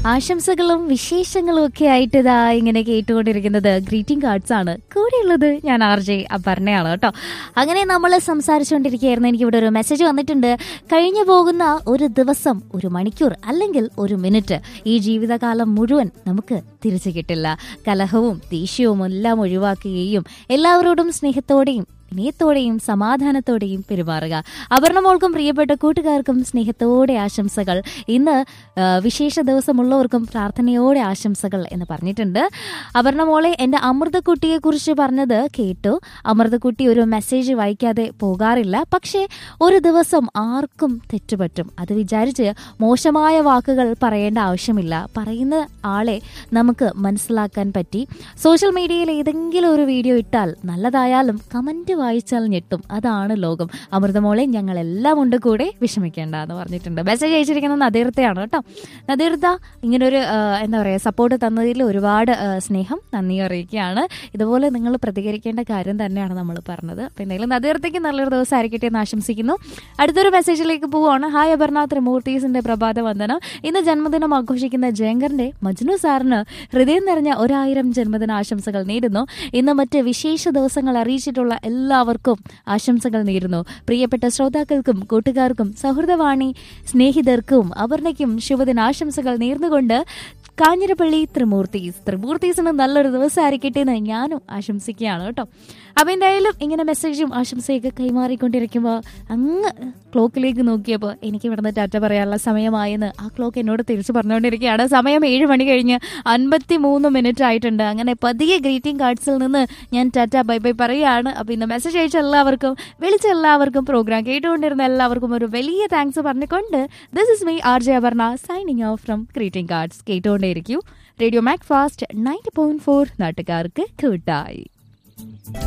ആശംസകളും വിശേഷങ്ങളും ഒക്കെ ആയിട്ട് ഇതാ ഇങ്ങനെ കേട്ടുകൊണ്ടിരിക്കുന്നത് ഗ്രീറ്റിംഗ് കാർഡ്സ് ആണ് കൂടെയുള്ളത് ഞാൻ ആർ ജെ അപർണയാണ് കേട്ടോ അങ്ങനെ നമ്മൾ സംസാരിച്ചുകൊണ്ടിരിക്കുകയായിരുന്നു എനിക്ക് ഇവിടെ ഒരു മെസ്സേജ് വന്നിട്ടുണ്ട് കഴിഞ്ഞു പോകുന്ന ഒരു ദിവസം ഒരു മണിക്കൂർ അല്ലെങ്കിൽ ഒരു മിനിറ്റ് ഈ ജീവിതകാലം മുഴുവൻ നമുക്ക് തിരിച്ചു കിട്ടില്ല കലഹവും ദേഷ്യവും എല്ലാം ഒഴിവാക്കുകയും എല്ലാവരോടും സ്നേഹത്തോടെയും വിനയത്തോടെയും സമാധാനത്തോടെയും പെരുമാറുക അപർണ മോൾക്കും പ്രിയപ്പെട്ട കൂട്ടുകാർക്കും സ്നേഹത്തോടെ ആശംസകൾ ഇന്ന് ആ, വിശേഷ ദിവസമുള്ളവർക്കും പ്രാർത്ഥനയോടെ ആശംസകൾ എന്ന് പറഞ്ഞിട്ടുണ്ട് അപർണ മോളെ എൻ്റെ അമൃതക്കുട്ടിയെ കുറിച്ച് പറഞ്ഞത് കേട്ടു അമൃതക്കുട്ടി ഒരു മെസ്സേജ് വായിക്കാതെ പോകാറില്ല പക്ഷേ ഒരു ദിവസം ആർക്കും തെറ്റുപറ്റും അത് വിചാരിച്ച് മോശമായ വാക്കുകൾ പറയേണ്ട ആവശ്യമില്ല പറയുന്ന ആളെ നമുക്ക് മനസ്സിലാക്കാൻ പറ്റി സോഷ്യൽ മീഡിയയിൽ ഏതെങ്കിലും ഒരു വീഡിയോ ഇട്ടാൽ നല്ലതായാലും കമന്റ് വായിച്ചാൽ ഞെട്ടും അതാണ് ലോകം അമൃതമോളെ ഞങ്ങൾ എല്ലാം ഉണ്ട് കൂടെ വിഷമിക്കേണ്ട എന്ന് പറഞ്ഞിട്ടുണ്ട് മെസ്സേജ് അയച്ചിരിക്കുന്നത് നദീർത്തയാണ് കേട്ടോ നദീർത്ത ഇങ്ങനൊരു ആ, എന്താ പറയുക സപ്പോർട്ട് തന്നതിൽ ഒരുപാട് ആ, സ്നേഹം നന്ദി അറിയിക്കുകയാണ് ഇതുപോലെ നിങ്ങൾ പ്രതികരിക്കേണ്ട കാര്യം തന്നെയാണ് നമ്മൾ പറഞ്ഞത് അപ്പം എന്തായാലും നദീർത്തയ്ക്ക് നല്ലൊരു ദിവസം ആയിരിക്കട്ടെ എന്ന് ആശംസിക്കുന്നു അടുത്തൊരു മെസ്സേജിലേക്ക് പോവുകയാണ് ഹായ് അപർണ ത്രിമൂർത്തീസിന്റെ പ്രഭാത വന്ദനം ഇന്ന് ജന്മദിനം ആഘോഷിക്കുന്ന ജയങ്കറിന്റെ മജ്നു സാറിന് ഹൃദയം നിറഞ്ഞ ഒരായിരം ജന്മദിന ആശംസകൾ നേരുന്നു ഇന്ന് മറ്റ് വിശേഷ ദിവസങ്ങൾ അറിയിച്ചിട്ടുള്ള എല്ലാവർക്കും ആശംസകൾ നേരുന്നു പ്രിയപ്പെട്ട ശ്രോതാക്കൾക്കും കൂട്ടുകാർക്കും സൗഹൃദവാണി സ്നേഹിതർക്കും അപർണയ്ക്കും ശുഭദിനാശംസകൾ നേർന്നുകൊണ്ട് കാഞ്ഞിരപ്പള്ളി ത്രിമൂർത്തീസ് ത്രിമൂർത്തീസിന് നല്ലൊരു ദിവസം ആയിരിക്കട്ടെ എന്ന് ഞാനും ആശംസിക്കുകയാണ് കേട്ടോ അപ്പം എന്തായാലും ഇങ്ങനെ മെസ്സേജും ആശംസയൊക്കെ കൈമാറിക്കൊണ്ടിരിക്കുമ്പോൾ അങ്ങ് ക്ലോക്കിലേക്ക് നോക്കിയപ്പോൾ എനിക്ക് ഇവിടുന്ന് ടാറ്റ പറയാനുള്ള സമയമായെന്ന് ആ ക്ലോക്ക് എന്നോട് തിരിച്ചു പറഞ്ഞുകൊണ്ടിരിക്കുകയാണ് സമയം ഏഴ് മണി കഴിഞ്ഞ് അൻപത്തി മൂന്ന് മിനിറ്റ് ആയിട്ടുണ്ട് അങ്ങനെ പതിയെ ഗ്രീറ്റിംഗ് കാർഡ്സിൽ നിന്ന് ഞാൻ ടാറ്റ ബൈ ബൈ പറയുകയാണ് അപ്പോൾ ഇന്ന് മെസ്സേജ് അയച്ച എല്ലാവർക്കും വിളിച്ച എല്ലാവർക്കും പ്രോഗ്രാം കേട്ടുകൊണ്ടിരുന്ന എല്ലാവർക്കും ഒരു വലിയ താങ്ക്സ് പറഞ്ഞുകൊണ്ട് this is me R J Aparna signing off from greeting cards കേട്ടുകൊണ്ടേയിരിക്കൂ radio Mac fast ninety point four നാട്ടുകാർക്ക് കൂട്ടായി